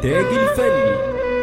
للإنتاج الفني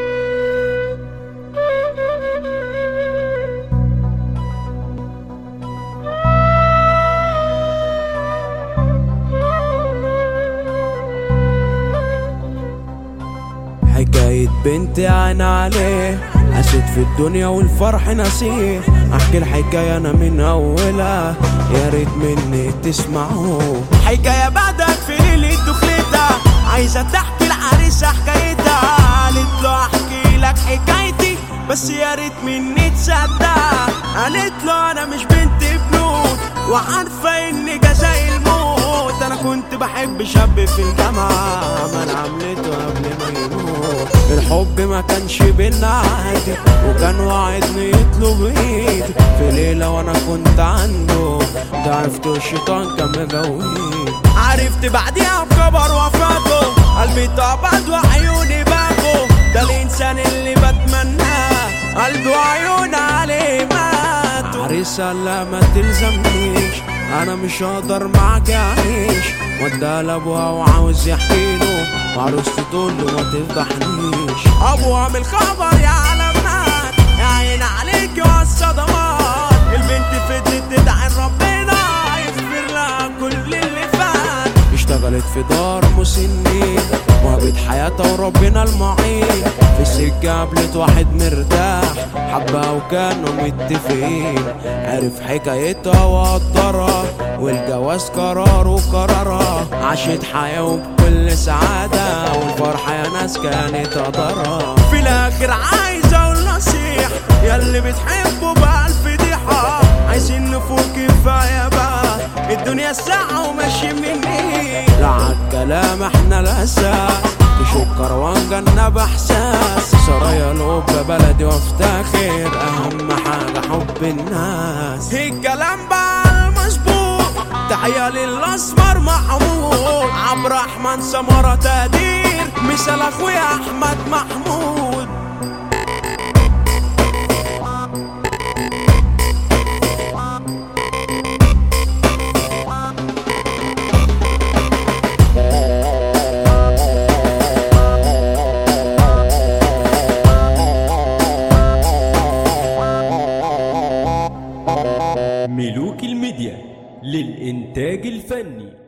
حكاية بنتي عين عليه عاشت في الدنيا والفرح نسيه احكي الحكاية انا من اولها يا ريت مني تسمعوه حكاية بدك في ليلة دخلتها عايزة تحكي العريسة حكايتها قالت له احكي لك حكايتي بس يا ريت مني تصدق قالت له انا مش بنت بنوت وعارفة ان جزاء الموت انا كنت بحب شاب في الجامعة ما انا عملته قبل ما يموت الحب ما كانش بينا عادي وكان وعدني يطلب ايدي في ليلة وانا كنت عنده ضعفت والشيطان كان مجويد عرفت بعديها بخبر وفاته قلبي طبعت وعيوني باكو ده الانسان اللي بتمناه قلبي وعيون عليه ماتوا عريسة لا ما تلزمنيش انا مش هقدر معاك اعيش وداها لابوها وعاوز يحكيله وعروستي تقول له ما تفضحنيش ابوها من الخبر يا علامات يا عين عليك والصدمات البنت فضلت تدعي ربنا يغفر لها كل اللي فات اشتغلت في دار مسنين وهبت حياتها وربنا المعين في السكة قابلت واحد مرتاح حبها وكانوا متفقين عرف حكايتها وقدرها والجواز قرار وقرارها عاشت حياة وبكل سعادة والفرحة يا ناس كانت قدرها في الآخر عايز أقول نصيح ياللي بتحبوا بقى الفضيحة عايزين نفوق كفاية بقى الدنيا ساعة وماشي مني لا عالكلام احنا الأساس تشوف كروان جنة بإحساس سرايا القبة بلدي وافتخر أهم حاجة حب الناس الكلام بقى المظبوط تحية للأسمر محمود عبد الرحمن سمرة تقدير مثال أخويا أحمد محمود ملوك الميديا للإنتاج الفني